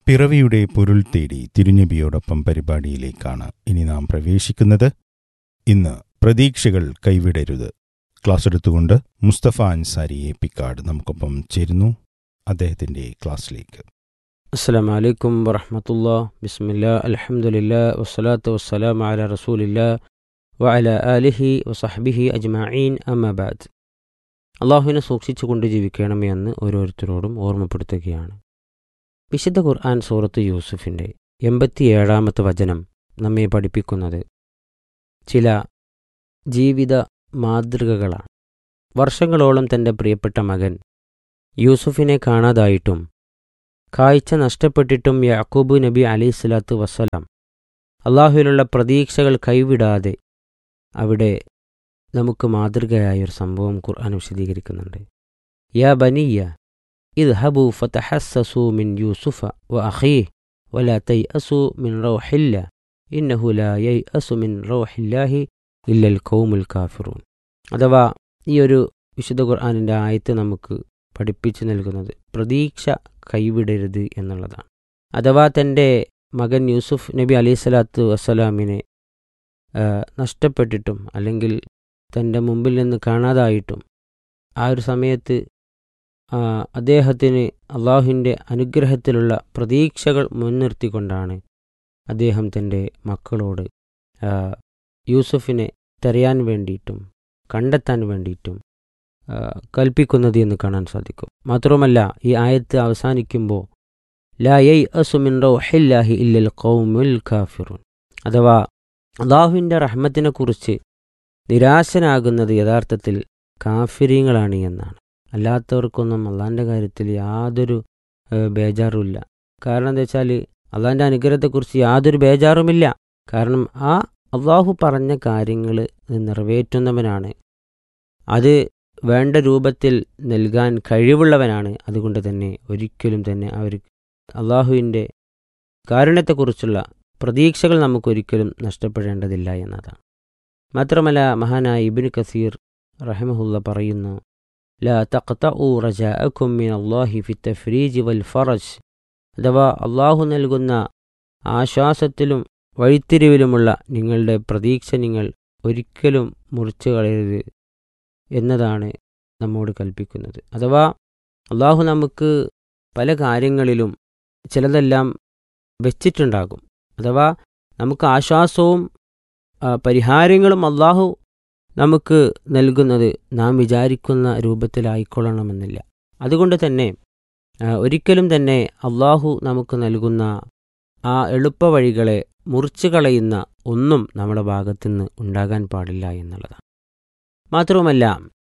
പിറവിയുടെ പൊരുൾ തേടി തിരുനബിയോടൊപ്പം പരിപാടിയിലേക്കാണ് ഇനി നാം പ്രവേശിക്കുന്നത് ഇന്ന് പ്രതീക്ഷകൾ കൈവിടരുത് ക്ലാസ് എടുത്തുകൊണ്ട് മുസ്തഫ അൻസാരി എ പിക്കാട് നമുക്കൊപ്പം ചേരുന്നു അദ്ദേഹത്തിന്റെ ക്ലാസ്സിലേക്ക് അസ്സാം വലൈക്കും വറഹമത്തുള്ള ബിസ്മില്ല അലഹമുല്ല വസ്സലാത്തു വസ്സലാം അല റസൂലില്ല വഅല ആലിഹി വസഹബിഹി അജ്മഈൻ അമ്മബാദ് അള്ളാഹുവിനെ സൂക്ഷിച്ചുകൊണ്ട് ജീവിക്കണമേ എന്ന് ഓരോരുത്തരോടും ഓർമ്മപ്പെടുത്തുകയാണ് വിശുദ്ധ ഖുർആൻ സൂറത്ത് യൂസുഫിൻ്റെ എൺപത്തിയേഴാമത്തെ വചനം നമ്മെ പഠിപ്പിക്കുന്നത് ചില ജീവിത മാതൃകകളാണ് വർഷങ്ങളോളം തൻ്റെ പ്രിയപ്പെട്ട മകൻ യൂസുഫിനെ കാണാതായിട്ടും കാഴ്ച നഷ്ടപ്പെട്ടിട്ടും യാക്കൂബ് നബി അലൈഹി സ്വലാത്തു വസ്സലാം അള്ളാഹുവിലുള്ള പ്രതീക്ഷകൾ കൈവിടാതെ അവിടെ നമുക്ക് മാതൃകയായ ഒരു സംഭവം ഖുർആൻ വിശദീകരിക്കുന്നുണ്ട് യാ ബനിയ ഇത് ഹബു ഫതഹസ്സസു മിൻ യൂസുഫ വ അഖീ വല തൈ അസു മിൻ റൗഹില്ല ഇന്നഹു ലാ യൈ അസു മിൻ റൗഹില്ലാഹി ഇല്ലൽ കൗമുൽ കാഫിറൂൻ അഥവാ ഈ ഒരു വിശുദ്ധ ഖുർആാനിൻ്റെ ആയത്ത് നമുക്ക് പഠിപ്പിച്ചു നൽകുന്നത് പ്രതീക്ഷ കൈവിടരുത് എന്നുള്ളതാണ് അഥവാ തൻ്റെ മകൻ യൂസുഫ് നബി അലൈഹി സ്വലാത്തു വസ്സലാമിനെ നഷ്ടപ്പെട്ടിട്ടും അല്ലെങ്കിൽ തൻ്റെ മുമ്പിൽ നിന്ന് കാണാതായിട്ടും ആ ഒരു സമയത്ത് അദ്ദേഹത്തിന് അള്ളാഹുവിൻ്റെ അനുഗ്രഹത്തിലുള്ള പ്രതീക്ഷകൾ മുൻനിർത്തിക്കൊണ്ടാണ് അദ്ദേഹം തൻ്റെ മക്കളോട് യൂസുഫിനെ തെരയാൻ വേണ്ടിയിട്ടും കണ്ടെത്താൻ വേണ്ടിയിട്ടും കൽപ്പിക്കുന്നത് എന്ന് കാണാൻ സാധിക്കും മാത്രവുമല്ല ഈ ആയത്ത് അവസാനിക്കുമ്പോൾ ലാ യൈ അസുമിൻ റൗഹില്ലാഹി ഇല്ലൽ ഖൗമുൽ കാഫിറുൻ അഥവാ അള്ളാഹുവിൻ്റെ റഹ്മത്തിനെക്കുറിച്ച് നിരാശനാകുന്നത് യഥാർത്ഥത്തിൽ കാഫിര്യങ്ങളാണ് എന്നാണ് അല്ലാത്തവർക്കൊന്നും അള്ളാഹിൻ്റെ കാര്യത്തിൽ യാതൊരു ബേജാറുമില്ല കാരണം എന്താ വെച്ചാൽ അള്ളാഹിൻ്റെ അനുഗ്രഹത്തെക്കുറിച്ച് യാതൊരു ബേജാറുമില്ല കാരണം ആ അള്ളാഹു പറഞ്ഞ കാര്യങ്ങൾ നിറവേറ്റുന്നവനാണ് അത് വേണ്ട രൂപത്തിൽ നൽകാൻ കഴിവുള്ളവനാണ് അതുകൊണ്ട് തന്നെ ഒരിക്കലും തന്നെ അവർ അള്ളാഹുവിൻ്റെ കാരുണ്യത്തെക്കുറിച്ചുള്ള പ്രതീക്ഷകൾ നമുക്കൊരിക്കലും നഷ്ടപ്പെടേണ്ടതില്ല എന്നതാണ് മാത്രമല്ല മഹാനായ ഇബിൻ കസീർ റഹമഹുല്ല പറയുന്നു ലാ തഖ്തഉ റജാഅക്കും മിൻ അല്ലാഹി ഫി തഫ്രീജ് വൽ ഫറജ് അഥവാ അള്ളാഹു നൽകുന്ന ആശ്വാസത്തിലും വഴിത്തിരിവിലുമുള്ള നിങ്ങളുടെ പ്രതീക്ഷ നിങ്ങൾ ഒരിക്കലും മുറിച്ചു കളയരുത് എന്നതാണ് നമ്മോട് കൽപ്പിക്കുന്നത് അഥവാ അള്ളാഹു നമുക്ക് പല കാര്യങ്ങളിലും ചിലതെല്ലാം വെച്ചിട്ടുണ്ടാകും അഥവാ നമുക്ക് ആശ്വാസവും പരിഹാരങ്ങളും അള്ളാഹു നമുക്ക് നൽകുന്നത് നാം വിചാരിക്കുന്ന രൂപത്തിലായിക്കൊള്ളണമെന്നില്ല അതുകൊണ്ട് തന്നെ ഒരിക്കലും തന്നെ അള്ളാഹു നമുക്ക് നൽകുന്ന ആ എളുപ്പവഴികളെ മുറിച്ചു കളയുന്ന ഒന്നും നമ്മുടെ ഭാഗത്തുനിന്ന് ഉണ്ടാകാൻ പാടില്ല എന്നുള്ളതാണ് മാത്രവുമല്ല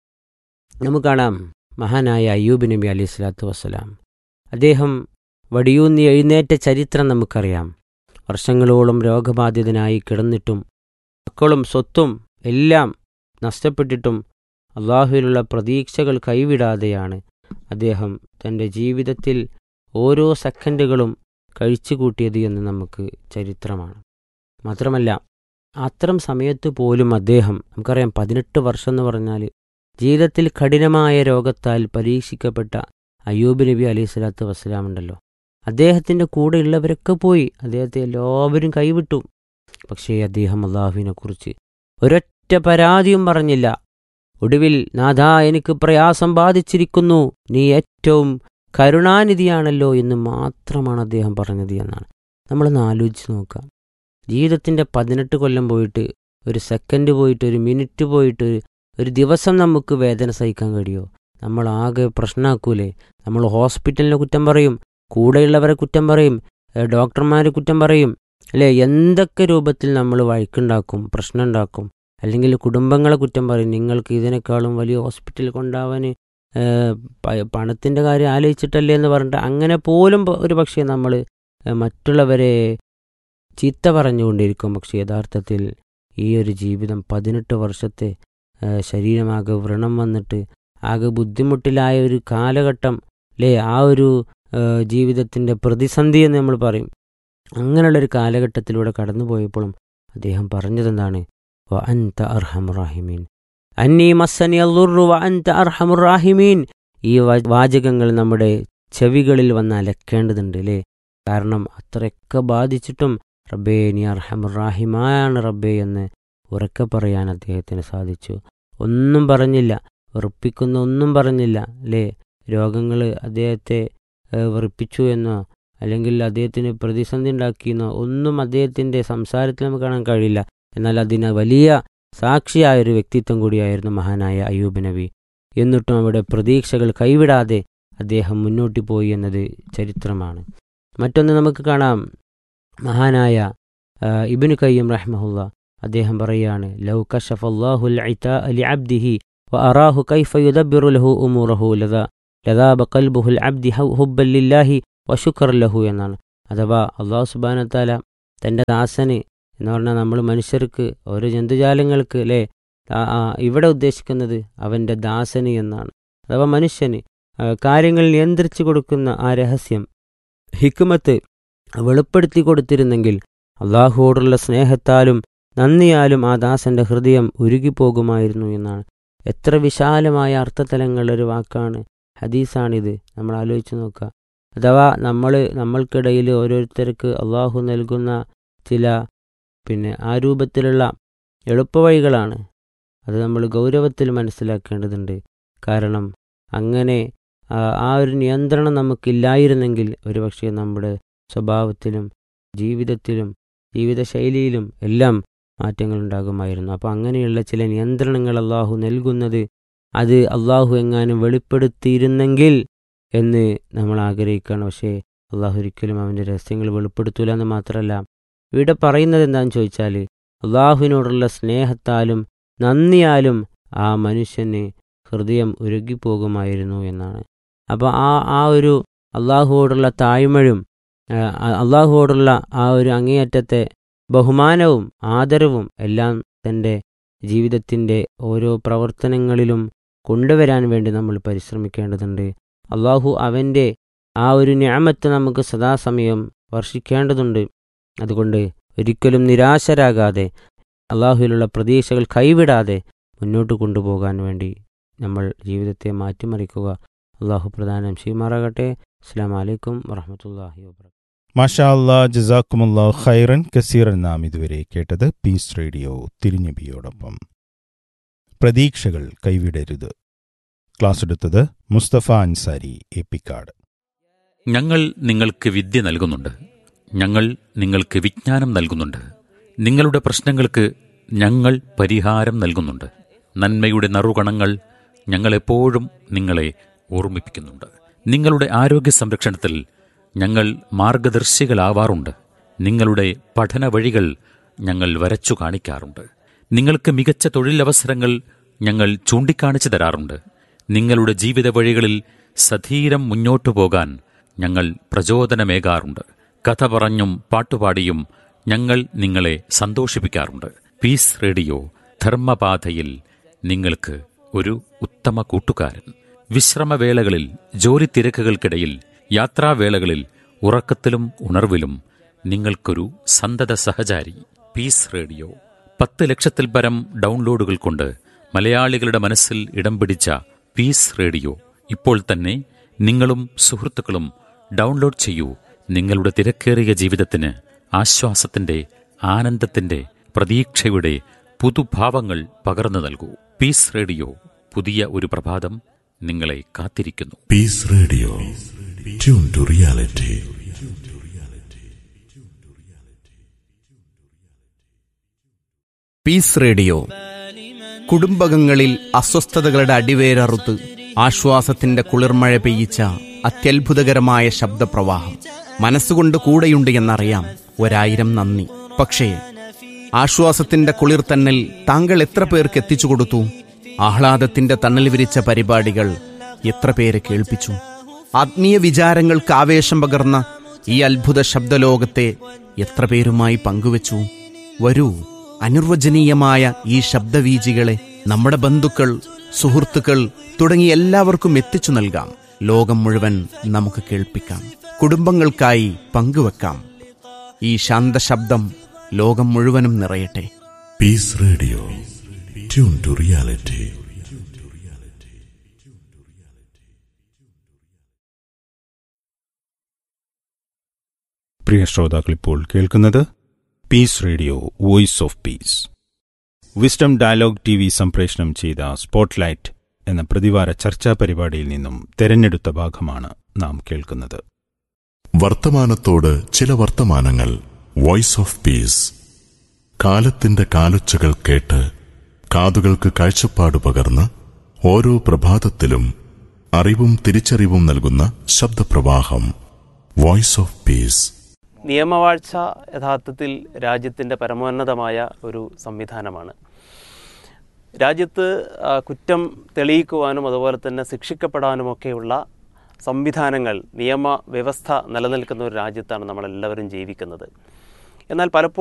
നമുക്ക് കാണാം മഹാനായ അയ്യൂബ് നബി അലൈഹി സ്വലാത്തു വസ്സലാം അദ്ദേഹം വടിയൂന്നി എഴുന്നേറ്റ ചരിത്രം നമുക്കറിയാം വർഷങ്ങളോളം രോഗബാധിതനായി കിടന്നിട്ടും മക്കളും സ്വത്തും എല്ലാം നഷ്ടപ്പെട്ടിട്ടും അള്ളാഹുവിലുള്ള പ്രതീക്ഷകൾ കൈവിടാതെയാണ് അദ്ദേഹം തൻ്റെ ജീവിതത്തിൽ ഓരോ സെക്കൻഡുകളും കഴിച്ചുകൂട്ടിയത് എന്ന് നമുക്ക് ചരിത്രമാണ് മാത്രമല്ല അത്തരം സമയത്ത് പോലും അദ്ദേഹം നമുക്കറിയാം പതിനെട്ട് വർഷം എന്ന് പറഞ്ഞാൽ ജീവിതത്തിൽ കഠിനമായ രോഗത്താൽ പരീക്ഷിക്കപ്പെട്ട അയ്യൂബ് നബി അലൈഹി സ്വലാത്തു വസ്സലാം ഉണ്ടല്ലോ അദ്ദേഹത്തിൻ്റെ കൂടെയുള്ളവരൊക്കെ പോയി അദ്ദേഹത്തെ എല്ലാവരും കൈവിട്ടു പക്ഷേ അദ്ദേഹം അള്ളാഹുവിനെ കുറിച്ച് ഒരൊറ്റ പരാതിയും പറഞ്ഞില്ല ഒടുവിൽ നാഥാ എനിക്ക് പ്രയാസം ബാധിച്ചിരിക്കുന്നു നീ ഏറ്റവും കരുണാനിധിയാണല്ലോ എന്ന് മാത്രമാണ് അദ്ദേഹം പറഞ്ഞത് എന്നാണ് നമ്മളൊന്ന് ആലോചിച്ച് നോക്കാം ജീവിതത്തിൻ്റെ പതിനെട്ട് കൊല്ലം പോയിട്ട് ഒരു സെക്കൻഡ് പോയിട്ട് ഒരു മിനിറ്റ് പോയിട്ട് ഒരു ദിവസം നമുക്ക് വേദന സഹിക്കാൻ കഴിയുമോ നമ്മൾ ആകെ പ്രശ്നമാക്കൂലേ നമ്മൾ ഹോസ്പിറ്റലിനെ കുറ്റം പറയും കൂടെയുള്ളവരെ കുറ്റം പറയും ഡോക്ടർമാരെ കുറ്റം പറയും അല്ലേ എന്തൊക്കെ രൂപത്തിൽ നമ്മൾ വഴക്കുണ്ടാക്കും പ്രശ്നം ഉണ്ടാക്കും അല്ലെങ്കിൽ കുടുംബങ്ങളെ കുറ്റം പറയും നിങ്ങൾക്ക് ഇതിനേക്കാളും വലിയ ഹോസ്പിറ്റലിൽ കൊണ്ടാവാൻ പണത്തിൻ്റെ കാര്യം ആലോചിച്ചിട്ടല്ലേ എന്ന് പറഞ്ഞിട്ട് അങ്ങനെ പോലും ഒരു പക്ഷേ നമ്മൾ മറ്റുള്ളവരെ ചീത്ത പറഞ്ഞുകൊണ്ടിരിക്കും പക്ഷേ യഥാർത്ഥത്തിൽ ഈ ഒരു ജീവിതം പതിനെട്ട് വർഷത്തെ ശരീരമാകെ വ്രണം വന്നിട്ട് ആകെ ബുദ്ധിമുട്ടിലായ ഒരു കാലഘട്ടം അല്ലേ ആ ഒരു ജീവിതത്തിൻ്റെ പ്രതിസന്ധി എന്ന് നമ്മൾ പറയും അങ്ങനെയുള്ളൊരു കാലഘട്ടത്തിലൂടെ കടന്നു പോയപ്പോഴും അദ്ദേഹം പറഞ്ഞതെന്താണ് വ അൻത അർഹമുറാഹിമീൻ അന്നീ മസ്സനി അല്ലുറു വ അൻത അർഹമുറാഹിമീൻ ഈ വാചകങ്ങൾ നമ്മുടെ ചെവികളിൽ വന്ന് അലക്കേണ്ടതുണ്ട് അല്ലേ കാരണം അത്രയൊക്കെ ബാധിച്ചിട്ടും റബ്ബേ നീ അർഹമുറാഹിമാണ് റബ്ബേ എന്ന് ഉറക്കെ പറയാൻ അദ്ദേഹത്തിന് സാധിച്ചു ഒന്നും പറഞ്ഞില്ല വെറുപ്പിക്കുന്ന ഒന്നും പറഞ്ഞില്ല അല്ലേ രോഗങ്ങൾ അദ്ദേഹത്തെ ഏഹ്, വെറുപ്പിച്ചു എന്നോ അല്ലെങ്കിൽ അദ്ദേഹത്തിന് പ്രതിസന്ധി ഉണ്ടാക്കിയെന്നോ ഒന്നും അദ്ദേഹത്തിൻ്റെ സംസാരത്തിൽ നമുക്ക് കാണാൻ കഴിയില്ല എന്നാൽ അതിന് വലിയ സാക്ഷിയായ ഒരു വ്യക്തിത്വം കൂടിയായിരുന്നു മഹാനായ അയ്യൂബ് നബി എന്നിട്ടും അവിടെ പ്രതീക്ഷകൾ കൈവിടാതെ അദ്ദേഹം മുന്നോട്ട് പോയി എന്നത് ചരിത്രമാണ് മറ്റൊന്ന് നമുക്ക് കാണാം മഹാനായ ആ, ഇബ്നു കയ്യം റഹ്മഹുല്ല അദ്ദേഹം പറയാണ് ലൗ കഷഫ് അല്ലാഹുൽ ഇതാ ലി അബ്ദിഹി وأراه كيف يدبر له أموره لذا لذاب قلبه العبد ഹു- ഹുബ്ബൻ ലില്ലാഹി വശുക്കർ ലഹു എന്നാണ് അഥവാ അള്ളാഹു സുബാനത്താല തൻ്റെ ദാസന് എന്ന് പറഞ്ഞാൽ നമ്മൾ മനുഷ്യർക്ക് ഓരോ ജന്തുജാലങ്ങൾക്ക് അല്ലേ ആ- ആ, ഇവിടെ ഉദ്ദേശിക്കുന്നത് അവൻ്റെ ദാസന് എന്നാണ് അഥവാ മനുഷ്യന് ആ, കാര്യങ്ങൾ നിയന്ത്രിച്ചു കൊടുക്കുന്ന ആ രഹസ്യം ഹിക്കുമത്ത് വെളിപ്പെടുത്തി കൊടുത്തിരുന്നെങ്കിൽ അള്ളാഹുവോടുള്ള സ്നേഹത്താലും നന്ദിയാലും ആ ദാസന്റെ ഹൃദയം ഉരുകിപ്പോകുമായിരുന്നു എന്നാണ് എത്ര വിശാലമായ അർത്ഥതലങ്ങളുള്ള ഒരു വാക്കാണ് ഹദീസാണിത് നമ്മൾ ആലോചിച്ച് നോക്കുക അഥവാ നമ്മൾ നമ്മൾക്കിടയിൽ ഓരോരുത്തർക്ക് അള്ളാഹു നൽകുന്ന ചില പിന്നെ ആ രൂപത്തിലുള്ള എളുപ്പവഴികളാണ് അത് നമ്മൾ ഗൗരവത്തിൽ മനസ്സിലാക്കേണ്ടതുണ്ട് കാരണം അങ്ങനെ ആ ആ ഒരു നിയന്ത്രണം നമുക്കില്ലായിരുന്നെങ്കിൽ ഒരുപക്ഷെ നമ്മുടെ സ്വഭാവത്തിലും ജീവിതത്തിലും ജീവിതശൈലിയിലും എല്ലാം മാറ്റങ്ങൾ ഉണ്ടാകുമായിരുന്നു അപ്പോൾ അങ്ങനെയുള്ള ചില നിയന്ത്രണങ്ങൾ അള്ളാഹു നൽകുന്നത് അത് അള്ളാഹു എങ്ങാനും വെളിപ്പെടുത്തിയിരുന്നെങ്കിൽ എന്ന് നമ്മൾ ആഗ്രഹിക്കുകയാണ് പക്ഷേ അള്ളാഹു ഒരിക്കലും അവൻ്റെ രഹസ്യങ്ങൾ വെളിപ്പെടുത്തൂല എന്ന് മാത്രമല്ല ഇവിടെ പറയുന്നത് എന്താണെന്ന് ചോദിച്ചാൽ അള്ളാഹുവിനോടുള്ള സ്നേഹത്താലും നന്ദിയാലും ആ മനുഷ്യന് ഹൃദയം ഉരുകിപ്പോകുമായിരുന്നു എന്നാണ് അപ്പോൾ ആ ആ ഒരു അള്ളാഹുവോടുള്ള താഴ്മഴും ആ, അള്ളാഹുവോടുള്ള ആ ഒരു അങ്ങേയറ്റത്തെ ബഹുമാനവും ആദരവും എല്ലാം തൻ്റെ ജീവിതത്തിൻ്റെ ഓരോ പ്രവർത്തനങ്ങളിലും കൊണ്ടുവരാൻ വേണ്ടി നമ്മൾ പരിശ്രമിക്കേണ്ടതുണ്ട് അള്ളാഹു അവൻ്റെ ആ ഒരു ഞാമത്ത് നമുക്ക് സദാസമയം വർഷിക്കേണ്ടതുണ്ട് അതുകൊണ്ട് ഒരിക്കലും നിരാശരാകാതെ അള്ളാഹുവിലുള്ള പ്രതീക്ഷകൾ കൈവിടാതെ മുന്നോട്ട് കൊണ്ടുപോകാൻ വേണ്ടി നമ്മൾ ജീവിതത്തെ മാറ്റിമറിക്കുക അള്ളാഹു പ്രധാനം ചെയ്യുമാറാകട്ടെ അസ്സാം വലൈക്കും വറഹമത്തല്ലാഹി വാബർക്കാത്തു മാഷാ അല്ലാ ജസാക്കുമുല്ലാ ഖൈറൻ കസീറൻ നാം ഇതുവരെ കേട്ടത് പീസ് റേഡിയോ തിരുഞ്ഞബിയോടൊപ്പം പ്രതീക്ഷകൾ കൈവിടരുത് ക്ലാസ് എടുത്തത് മുസ്തഫ അൻസാരി എപ്പിക്കാട് ഞങ്ങൾ നിങ്ങൾക്ക് വിദ്യ നൽകുന്നുണ്ട് ഞങ്ങൾ നിങ്ങൾക്ക് വിജ്ഞാനം നൽകുന്നുണ്ട് നിങ്ങളുടെ പ്രശ്നങ്ങൾക്ക് ഞങ്ങൾ പരിഹാരം നൽകുന്നുണ്ട് നന്മയുടെ നറുകണങ്ങൾ ഞങ്ങളെപ്പോഴും നിങ്ങളെ ഓർമ്മിപ്പിക്കുന്നുണ്ട് നിങ്ങളുടെ ആരോഗ്യ സംരക്ഷണത്തിൽ ഞങ്ങൾ മാർഗദർശികളാവാറുണ്ട് നിങ്ങളുടെ പഠന വഴികൾ ഞങ്ങൾ വരച്ചു കാണിക്കാറുണ്ട് നിങ്ങൾക്ക് മികച്ച തൊഴിലവസരങ്ങൾ ഞങ്ങൾ ചൂണ്ടിക്കാണിച്ചു തരാറുണ്ട് നിങ്ങളുടെ ജീവിത വഴികളിൽ സധീരം മുന്നോട്ടു പോകാൻ ഞങ്ങൾ പ്രചോദനമേകാറുണ്ട് കഥ പറഞ്ഞും പാട്ടുപാടിയും ഞങ്ങൾ നിങ്ങളെ സന്തോഷിപ്പിക്കാറുണ്ട് പീസ് റേഡിയോ ധർമ്മപാതയിൽ നിങ്ങൾക്ക് ഒരു ഉത്തമ കൂട്ടുകാരൻ വിശ്രമവേളകളിൽ ജോലി തിരക്കുകൾക്കിടയിൽ യാത്രാവേളകളിൽ ഉറക്കത്തിലും ഉണർവിലും നിങ്ങൾക്കൊരു സന്തത സഹചാരി പീസ് റേഡിയോ പത്ത് ലക്ഷത്തിൽ പരം ഡൗൺലോഡുകൾ കൊണ്ട് മലയാളികളുടെ മനസ്സിൽ ഇടം പിടിച്ച പീസ് റേഡിയോ ഇപ്പോൾ തന്നെ നിങ്ങളും സുഹൃത്തുക്കളും ഡൗൺലോഡ് ചെയ്യൂ നിങ്ങളുടെ തിരക്കേറിയ ജീവിതത്തിന് ആശ്വാസത്തിന്റെ ആനന്ദത്തിന്റെ പ്രതീക്ഷയുടെ പുതുഭാവങ്ങൾ പകർന്നു നൽകൂ പീസ് റേഡിയോ പുതിയ ഒരു പ്രഭാതം നിങ്ങളെ കാത്തിരിക്കുന്നു Peace Radio. Tune to reality. Peace radio കുടുംബകങ്ങളിൽ അസ്വസ്ഥതകളുടെ അടിവേരറുത്ത് ആശ്വാസത്തിന്റെ കുളിർമഴ പെയ്യിച്ച അത്യത്ഭുതകരമായ ശബ്ദപ്രവാഹം മനസ്സുകൊണ്ട് കൂടെയുണ്ട് എന്നറിയാം ഒരായിരം നന്ദി പക്ഷേ ആശ്വാസത്തിന്റെ കുളിർ തന്നൽ താങ്കൾ എത്ര പേർക്ക് എത്തിച്ചു കൊടുത്തു ആഹ്ലാദത്തിന്റെ തണൽ വിരിച്ച പരിപാടികൾ എത്ര പേരെ കേൾപ്പിച്ചു ആത്മീയ വിചാരങ്ങൾക്ക് ആവേശം പകർന്ന ഈ അത്ഭുത ശബ്ദലോകത്തെ എത്ര പേരുമായി പങ്കുവച്ചു വരൂ അനിർവചനീയമായ ഈ ശബ്ദവീജികളെ നമ്മുടെ ബന്ധുക്കൾ സുഹൃത്തുക്കൾ തുടങ്ങി എല്ലാവർക്കും എത്തിച്ചു നൽകാം ലോകം മുഴുവൻ നമുക്ക് കേൾപ്പിക്കാം കുടുംബങ്ങൾക്കായി പങ്കുവെക്കാം ഈ ശാന്തശബ്ദം ലോകം മുഴുവനും നിറയട്ടെ Peace Radio. Tune to reality. പ്രിയ ശ്രോതാക്കൾ ഇപ്പോൾ കേൾക്കുന്നത് peace radio voice of peace wisdom dialogue T V സംപ്രേഷണം ചെയ്ത സ്പോട്ട്ലൈറ്റ് എന്ന പ്രതിവാര ചർച്ചാ പരിപാടിയിൽ നിന്നും തെരഞ്ഞെടുത്ത ഭാഗമാണ് നാം കേൾക്കുന്നത് വർത്തമാനത്തോട് ചില വർത്തമാനങ്ങൾ വോയിസ് ഓഫ് പീസ് കാലത്തിന്റെ കാലൊച്ചകൾ കേട്ട് കാതുകൾക്ക് കാഴ്ചപ്പാട് പകർന്ന് ഓരോ പ്രഭാതത്തിലും അറിവും തിരിച്ചറിവും നൽകുന്ന ശബ്ദപ്രവാഹം വോയിസ് ഓഫ് പീസ് നിയമവാഴ്ച യഥാർത്ഥത്തിൽ രാജ്യത്തിൻ്റെ പരമോന്നതമായ ഒരു സംവിധാനമാണ് രാജ്യത്ത് ആ, കുറ്റം തെളിയിക്കുവാനും അതുപോലെ തന്നെ ശിക്ഷിക്കപ്പെടാനുമൊക്കെയുള്ള സംവിധാനങ്ങൾ നിയമ വ്യവസ്ഥ നിലനിൽക്കുന്ന ഒരു രാജ്യത്താണ് നമ്മളെല്ലാവരും ജീവിക്കുന്നത് എന്നാൽ പലപ്പോഴും